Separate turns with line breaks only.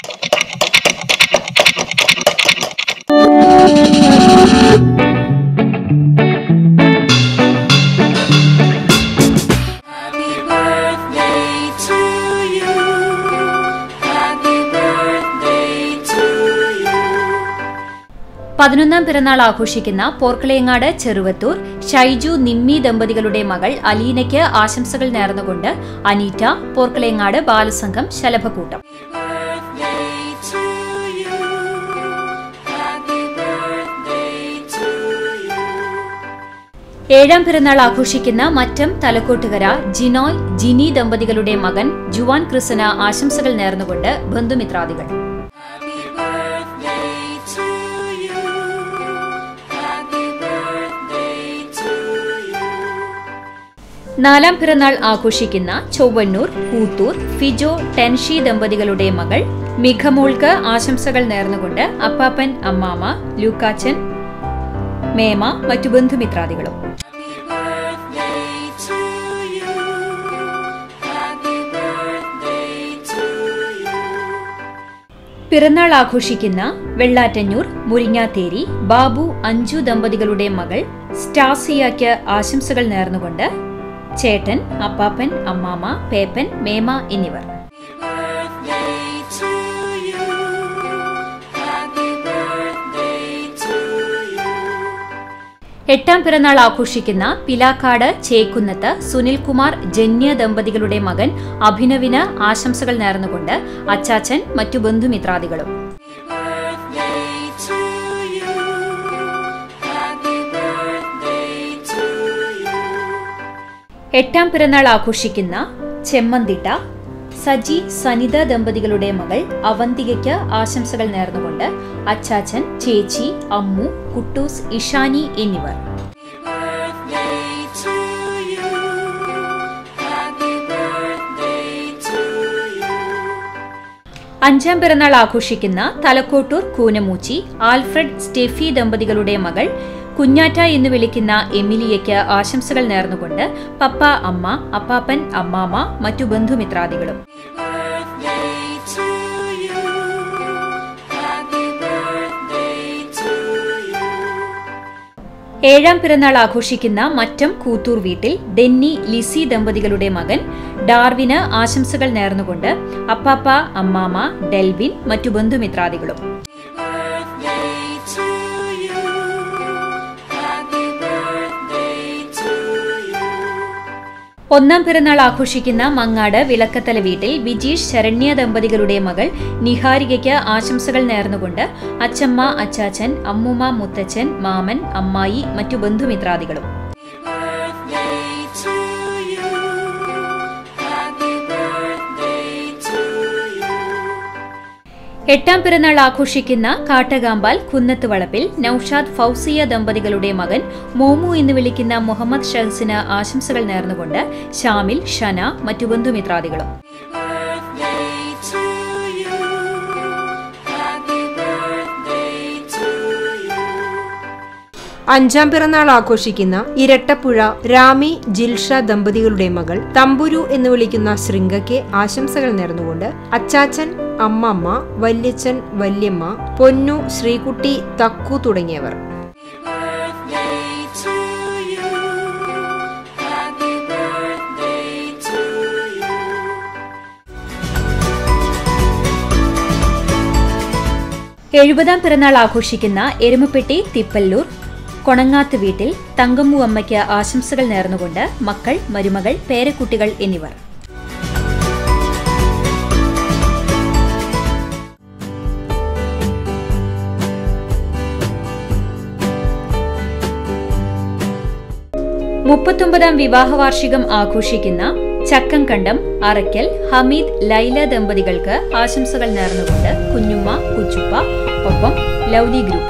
Happy birthday to you. Happy birthday to you.
പതിനൊന്നാം പിറന്നാൾ ആഘോഷിക്കുന്ന പോർക്കളയങ്ങാട് ചെറുവത്തൂർ ഷൈജു നിമ്മി ദമ്പതികളുടെ മകൾ അലീനയ്ക്ക് ആശംസകൾ നേർന്നുകൊണ്ട് Aneeta പോർക്കളയങ്ങാട് Balasangham ശലഭക്കൂട്ടം
Birthday to you. Happy birthday to you.
ഏഴാം പിറന്നാൾ ആഘോഷിക്കുന്ന മറ്റം തലക്കോട്ടുകര ജിനോയ് ജിനി ദമ്പതികളുടെ മകൻ ജുവാൻ ക്രിസന ആശംസകൾ നേർന്നുകൊണ്ട് ബന്ധുമിത്രാദികൾ
Happy birthday to you. Happy birthday to you.
നാലാം പിറന്നാൾ ആഘോഷിക്കുന്ന ചൊവ്വന്നൂർ കൂത്തൂർ ഫിജോ ടെൻഷി ദമ്പതികളുടെ മകൾ മിഖമോൾക്ക് ആശംസകൾ നേർന്നുകൊണ്ട് അപ്പാപ്പൻ അമ്മാമ ലൂക്കാച്ചൻ മേമ മറ്റു ബന്ധുമിത്രാദികളും
Happy birthday to you. Happy birthday to you.
പിറന്നാൾ ആഘോഷിക്കുന്ന വെള്ളാറ്റന്നൂർ മുരിങ്ങാത്തേരി ബാബു അഞ്ജു ദമ്പതികളുടെ മകൾ സ്റ്റാസിയയ്ക്ക് ആശംസകൾ നേർന്നുകൊണ്ട് ചേട്ടൻ അപ്പാപ്പൻ അമ്മാമ പേപ്പൻ മേമ എന്നിവർ
Birthday to you. Happy birthday to you.
എട്ടാം പിറന്നാൾ ആഘോഷിക്കുന്ന പിലാക്കാട് ചേക്കുന്നത്ത് സുനിൽകുമാർ ജന്യ ദമ്പതികളുടെ മകൻ അഭിനവിന് ആശംസകൾ നേർന്നുകൊണ്ട് അച്ചാച്ചൻ മറ്റു ബന്ധുമിത്രാദികളും
Birthday to you. Happy birthday to you.
എട്ടാം പിറന്നാൾ ആഘോഷിക്കുന്ന ചെമ്മന്തിട്ട സജി സനിത ദമ്പതികളുടെ മകൾ അവന്തികയ്ക്ക് ആശംസകൾ നേർന്നുകൊണ്ട് അച്ചാച്ചൻ ചേച്ചി അമ്മു കുട്ടൂസ് ഇഷാനി എന്നിവർ
Birthday to you. Happy birthday to you.
അഞ്ചാം പിറന്നാൾ ആഘോഷിക്കുന്ന തലക്കോട്ടൂർ കൂനമൂച്ചി ആൽഫ്രഡ് സ്റ്റെഫി ദമ്പതികളുടെ മകൾ കുഞ്ഞാറ്റ എന്ന് വിളിക്കുന്ന എമിലിയയ്ക്ക് ആശംസകൾ നേർന്നുകൊണ്ട് പപ്പ അമ്മ അപ്പാപ്പൻ അമ്മാമ മറ്റു ബന്ധുമിത്രാദികളും
Birthday to you. Happy birthday to you.
ഏഴാം പിറന്നാൾ ആഘോഷിക്കുന്ന മറ്റം കൂത്തൂർ വീട്ടിൽ ഡെന്നി ലിസി ദമ്പതികളുടെ മകൻ ഡാർവിന് ആശംസകൾ നേർന്നുകൊണ്ട് അപ്പാപ്പ അമ്മാമ ഡെൽവിൻ മറ്റു ബന്ധുമിത്രാദികളും
Birthday to you. Happy birthday to you.
ഒന്നാം പിറന്നാൾ ആഘോഷിക്കുന്ന മങ്ങാട് വിളക്കത്തല വീട്ടിൽ വിജീഷ് ശരണ്യ ദമ്പതികളുടെ മകൾ നിഹാരികയ്ക്ക് ആശംസകൾ നേർന്നുകൊണ്ട് അച്ചമ്മ അച്ചാച്ചൻ അമ്മുമ്മ മുത്തച്ഛൻ മാമൻ അമ്മായി മറ്റു ബന്ധുമിത്രാദികളും
Birthday to you. Happy birthday to you.
എട്ടാം പിറന്നാൾ ആഘോഷിക്കുന്ന കാട്ടകാമ്പാൽ കുന്നത്ത് വളപ്പിൽ നൌഷാദ് ഫൗസിയ ദമ്പതികളുടെ മകൻ മോമു എന്ന് വിളിക്കുന്ന മുഹമ്മദ് ഷഹസിന് ആശംസകൾ നേർന്നുകൊണ്ട് ഷാമിൽ ഷന മറ്റു ബന്ധുമിത്രാദികളും
Birthday to you. Happy birthday to you.
അഞ്ചാം പിറന്നാൾ ആഘോഷിക്കുന്ന ഇരട്ടപ്പുഴ രാമി ജിൽഷ ദമ്പതികളുടെ മകൾ തമ്പുരു എന്ന് വിളിക്കുന്ന ശൃംഗയ്ക്ക് ആശംസകൾ നേർന്നുകൊണ്ട് അച്ചാച്ചൻ അമ്മമ്മ വല്യച്ഛൻ വല്യമ്മ പൊന്നു ശ്രീകുട്ടി തക്കു തുടങ്ങിയവർ
Birthday to you. Happy birthday to you.
എഴുപതാം പിറന്നാൾ ആഘോഷിക്കുന്ന എരുമപ്പെട്ടി തിപ്പല്ലൂർ കൊണങ്ങാത്ത് വീട്ടിൽ തങ്കമ്മു അമ്മയ്ക്ക് ആശംസകൾ നേർന്നുകൊണ്ട് മക്കൾ മരുമകൾ പേരക്കുട്ടികൾ എന്നിവർ മുപ്പത്തൊമ്പതാം വിവാഹ വാർഷികം ആഘോഷിക്കുന്ന ചക്കംകണ്ടം അറയ്ക്കൽ ഹമീദ് ലൈല ദമ്പതികൾക്ക് ആശംസകൾ നേർന്നുകൊണ്ട് കുഞ്ഞുമ്മ കുച്ചുപ്പ ഒപ്പം ലൗലി ഗ്രൂപ്പ്